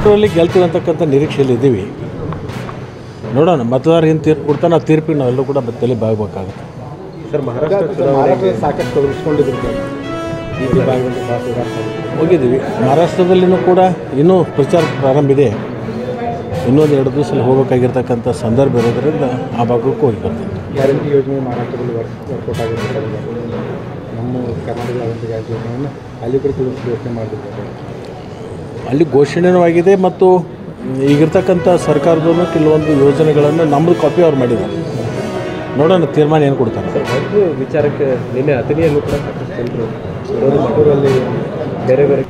ಅದರಲ್ಲಿ ಗೆಲ್ತೀವಿ ಅಂತಕ್ಕಂಥ ನಿರೀಕ್ಷೆಯಲ್ಲಿ ಇದ್ದೀವಿ ನೋಡೋಣ ಮತದಾರ ಏನು ತೀರ್ಪು ಕೊಡ್ತಾ ನಾವು ತೀರ್ಪಿಗೆ ನಾವೆಲ್ಲರೂ ಕೂಡ ತಲೆ ಬಾಗಬೇಕಾಗುತ್ತೆ ಸರ್ ಮಹಾರಾಷ್ಟ್ರ ಚುನಾವಣೆಗೆ ಸಾಕಷ್ಟು ತೊಡಗಿಸ್ಕೊಂಡಿದ್ರು ಸರ್ ಈ ಭಾಗದಲ್ಲಿ ಭಾಳ ಸುಧಾರಿಸ್ತಾ ಹೋಗಿದ್ದೀವಿ ಮಹಾರಾಷ್ಟ್ರದಲ್ಲಿನೂ ಕೂಡ ಇನ್ನೂ ಪ್ರಚಾರ ಪ್ರಾರಂಭ ಇದೆ ಇನ್ನೊಂದು ಎರಡು ದಿವಸದಲ್ಲಿ ಹೋಗಬೇಕಾಗಿರ್ತಕ್ಕಂಥ ಸಂದರ್ಭ ಇರೋದರಿಂದ ಆ ಭಾಗಕ್ಕೂ ಹೋಗಿ ಬರ್ತೀವಿ ಗ್ಯಾರಂಟಿ ಯೋಜನೆ ಮಹಾರಾಷ್ಟ್ರದಲ್ಲಿ ವರ್ಕ್ ವರ್ಕೌಟ್ ಆಗುತ್ತೆ ಸರ್ ಈಗ. ನಮ್ಮ ಕರ್ನಾಟಕದ ಆದಂಥ ಗ್ಯಾರಂಟಿ ಯೋಜನೆಯನ್ನು ಅಲ್ಲಿ ಕೂಡ ತಿಳಿಸಿ ಘೋಷಣೆ ಮಾಡಿದ್ದಾರೆ ಅಲ್ಲಿ ಘೋಷಣೆನೂ ಆಗಿದೆ ಮತ್ತು ಈಗಿರ್ತಕ್ಕಂಥ ಸರ್ಕಾರದೂ ಕೆಲವೊಂದು ಯೋಜನೆಗಳನ್ನು ನಮ್ಮದು ಕಾಪಿ ಅವ್ರು ಮಾಡಿದ್ದಾರೆ ನೋಡೋಣ ತೀರ್ಮಾನ ಏನು ಕೊಡ್ತಾರೆ ಒಂದು ವಿಚಾರಕ್ಕೆ ನಿನ್ನೆ ಅಥಣಿಯಲ್ಲೂ ಕೂಡ ಸಾಕಷ್ಟು ಜನರು ವಿರೋಧ ಮಾಡೋರಲ್ಲಿ ಬೇರೆ ಬೇರೆ